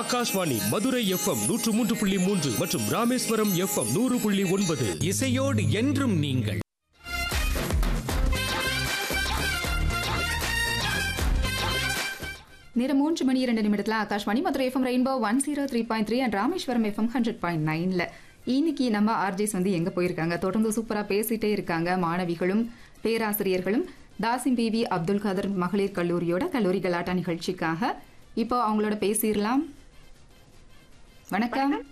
Akashvani Madurai FM நூற்று மூன்று புள்ளி மூன்று மற்றும் ராமேஸ்வரம் எஃப்எம் நூறு புள்ளி ஒன்பது இசையோடு என்றும் நீங்கள் நேரம் மூன்று மணி இரண்டு நிமிடத்தில் Akashvani Madurai FM rainbow one zero three point three and Rameswaram FM hundred point நைன்ல இன்னைக்கு நம்ம ஆர்ஜேஸ் வந்து எங்க போயிருக்காங்க தொடர்ந்து சூப்பரா பேசிட்டே இருக்காங்க மாணவிகளும் பேராசிரியர்களும் தாசிம் பிவி அப்துல் கதர் மகளிர் கல்லூரியோட கல்லூரி கலாட்டா நிகழ்ச்சிக்காக இப்போ அவங்களோட பேசிடலாம் வணக்கம்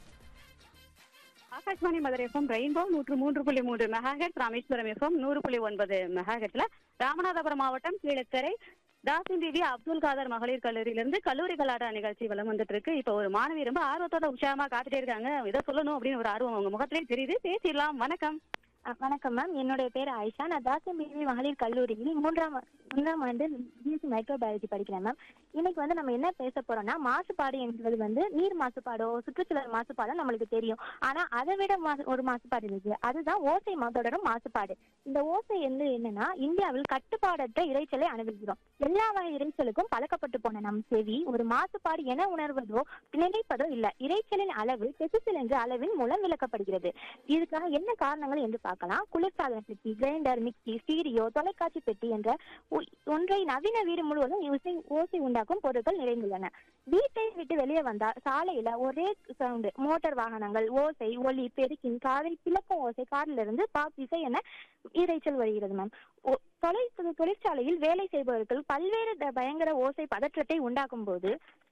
ஆகாஷ்வாணி மதுரை எஃப்எம் ரெயின்போ நூற்று மூன்று புள்ளி மூன்று மெகாஹெட் ராமேஸ்வரம் எஃப்எம் நூறு புள்ளி ஒன்பது மெகாஹெட்ல ராமநாதபுரம் மாவட்டம் கீழக்கரை தாசின் தேவி அப்துல் காதர் மகளிர் கல்லூரியிலிருந்து கல்லூரி கலாட்டா நிகழ்ச்சி வளம் வந்துட்டு இருக்கு இப்போ ஒரு மாணவி ரொம்ப ஆர்வத்தோட உற்சாகமா காத்துட்டே இருக்காங்க இதை சொல்லணும் அப்படின்னு ஒரு ஆர்வம் அவங்க முகத்திலே தெரியுது பேசிடலாம் வணக்கம் அஹ் வணக்கம் மேம் என்னுடைய பேர் ஆயிஷா நான் தாசியம் பிவி மகளிர் கல்லூரியில் மூன்றாம் ஆ- மூன்றாம் ஆண்டு பிஎஸ்சி மைக்ரோபயாலஜி படிக்கிறேன் மேம் இன்னைக்கு வந்து நம்ம என்ன பேச போறோம்னா மாசுபாடு என்பது வந்து நீர் மாசுபாடோ சுற்றுச்சூழல் மாசுபாடோ நம்மளுக்கு தெரியும் ஆனா அதை விட மாசு ஒரு மாசுபாடு இருக்கு அதுதான் ஓசை மா- தொடரும் மாசுபாடு இந்த ஓசை வந்து என்னன்னா இந்தியாவில் கட்டுப்பாடற்ற இரைச்சலை அனுபவிக்கிறோம் எல்லா வகை இரைச்சலுக்கும் பழக்கப்பட்டு போன நம் செவி ஒரு மாசுபாடு என உணர்வதோ நினைப்பதோ இல்ல இரைச்சலின் அளவு டெசிசல் என்ற அளவின் மூலம் விளக்கப்படுகிறது இதுக்காக என்ன காரணங்கள் என்று பார்க்கலாம் குளிர்சாதன பெட்டி கிரைண்டர் மிக்சி ஸ்டீரியோ தொலைக்காட்சி பெட்டி என்ற ஒ- ஒன்றை நவீன வீடு முழுவதும் ஓசை ஓசை உண்டாக்கும் பொருட்கள் நிறைந்துள்ளன வீட்டை விட்டு வெளியே வந்தா சாலையில ஒரே சவுண்டு மோட்டார் வாகனங்கள் ஓசை ஒலி பெருக்கின் காதில் பிளக்கும் ஓசை காரில் இருந்து பாப் இசை என இரைச்சல் வருகிறது மேம் ஒ- தொலை தொழிற்சாலையில் வேலை செய்பவர்கள் பல்வேறு த- பயங்கர ஓசை பதற்றத்தை உண்டாக்கும் போது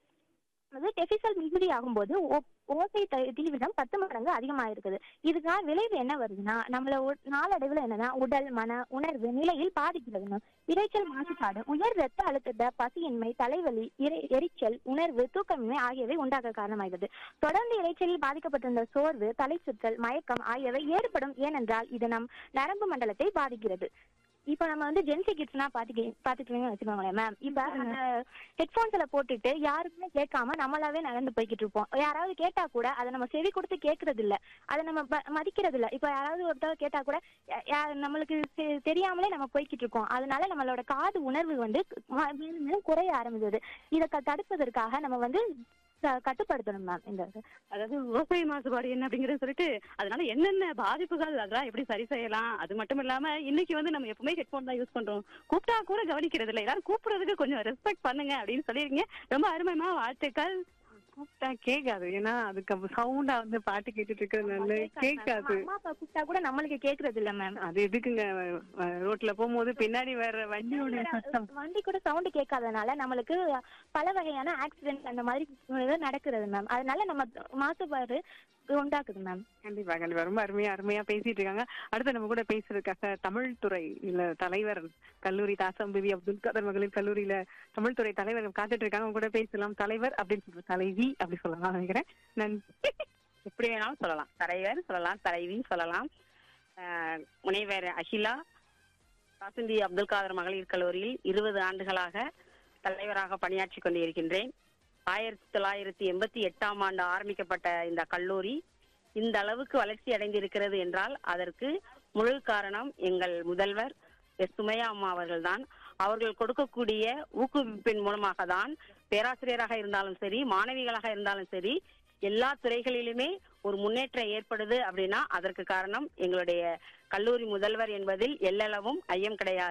அது டெபிசல் மிகுதி ஆகும்போது ஓ- ஓசை த- தீவிரம் பத்து மடங்கு அதிகமா இருக்குது இதுக்கான விளைவு என்ன வருதுன்னா நம்மள ஒ- நாளடைவுல என்னன்னா உடல் மன உணர்வு நிலையில் பாதிக்கிறது மேம். இரைச்சல் மாசுபாடு உயர் ரத்த அழுத்தத்தை பசியின்மை தலைவலி இரை- எரிச்சல் உணர்வு தூக்கமின்மை ஆகியவை உண்டாக காரணமாகிறது தொடர்ந்து இரைச்சலில் பாதிக்கப்பட்டிருந்த சோர்வு தலை சுற்றல் மயக்கம் ஆகியவை ஏற்படும் ஏனென்றால் இது நம் நரம்பு மண்டலத்தை பாதிக்கிறது இப்ப நம்ம வந்து ஜென்சி கிட்ஸ்னா பாத்துக்க பாத்துக்கிறீங்கன்னு வச்சுக்கோங்களேன் மேம் இப்ப அந்த ஹெட்போன்ஸ்ல போட்டுட்டு யாருக்குமே கேட்காம நம்மளாவே நடந்து போய்கிட்டு இருப்போம் யாராவது கேட்டா கூட அதை நம்ம செவி கொடுத்து கேட்கறது இல்ல அதை நம்ம ப- மதிக்கிறது இல்ல இப்ப யாராவது ஒருத்தர் கேட்டா கூட யா- யா- நம்மளுக்கு தெ- தெரியாமலே நம்ம போய்கிட்டு இருக்கோம் அதனால நம்மளோட காது உணர்வு வந்து ம- மேலும் மேலும் குறைய ஆரம்பிச்சது இதை க- தடுப்பதற்காக நம்ம வந்து க- கட்டுப்படுத்தணும் மேம் இந்த இது. அதாவது ஓசை மாசுபாடு என்ன அப்படிங்கறது சொல்லிட்டு அதனால என்னென்ன பாதிப்புகள் அதெல்லாம் எப்படி சரி செய்யலாம் அது மட்டும் இல்லாம இன்னைக்கு வந்து நம்ம எப்பவுமே ஹெட்போன் தான் யூஸ் பண்றோம் கூப்பிட்டா கூட கவனிக்கிறது இல்லை எல்லாரும் கூப்பிடுறதுக்கு கொஞ்சம் ரெஸ்பெக்ட் பண்ணுங்க அப்படின்னு சொல்லிருக்கீங்க ரொம்ப அருமைமா வாழ்த்துக்கள் கூப்பிட்டா கேட்காது ஏன்னா அதுக்கு சவுண்டா வந்து பாட்டு கேட்டுட்டு இருக்கிறதுனால கேட்காது அம்மா அப்பா கூப்பிட்டா கூட நம்மளுக்கு கேக்குறது இல்ல மேம் அது எதுக்குங்க அஹ் ரோட்ல போகும்போது பின்னாடி வர்ற வண்டியோட சத்தம் வண்டி கூட சவுண்ட் கேட்காதனால நம்மளுக்கு பல வகையான ஆக்சிடென்ட் அந்த மாதிரி இது நடக்கிறது மேம் அதனால நம்ம மாசுபாடு உண்டாக்குது மேம் கண்டிப்பா கண்டிப்பா ரொம்ப அருமையா அருமையா பேசிட்டு இருக்காங்க அடுத்து நம்ம கூட பேசுறதுக்காக தமிழ் துறை இல்ல தலைவர் கல்லூரி தாசம் பிவி அப்துல் கதர் மகளிர் கல்லூரியில தமிழ் துறை தலைவர் காத்துட்டு இருக்காங்க அவங்க கூட பேசலாம் தலைவர் அப்படின்னு சொல்ற தலைவி அப்படி சொல்லலாம் நினைக்கிறேன் நன்றி எப்படி வேணாலும் சொல்லலாம் தலைவர் சொல்லலாம் தலைவி சொல்லலாம் அஹ், முனைவர் அகிலா வாசந்தி அப்துல் காதர் மகளிர் கல்லூரியில் இருபது ஆண்டுகளாக தலைவராக பணியாற்றி கொண்டிருக்கின்றேன் ஆயிரத்தி தொள்ளாயிரத்தி எண்பத்தி எட்டாம் ஆண்டு ஆரம்பிக்கப்பட்ட இந்த கல்லூரி இந்த அளவுக்கு வளர்ச்சி அடைந்திருக்கிறது என்றால் அதற்கு முழு காரணம் எங்கள் முதல்வர் எஸ் சுமையா அம்மா அவர்கள்தான் அவர்கள் கொடுக்கக்கூடிய ஊக்குவிப்பின் மூலமாக தான் பேராசிரியராக இருந்தாலும் சரி மாணவிகளாக இருந்தாலும் சரி எல்லா துறைகளிலுமே ஒரு முன்னேற்றம் ஏற்படுது அப்படின்னா அதற்கு காரணம் எங்களுடைய கல்லூரி முதல்வர் என்பதில் எல்லளவும் ஐயம் கிடையாது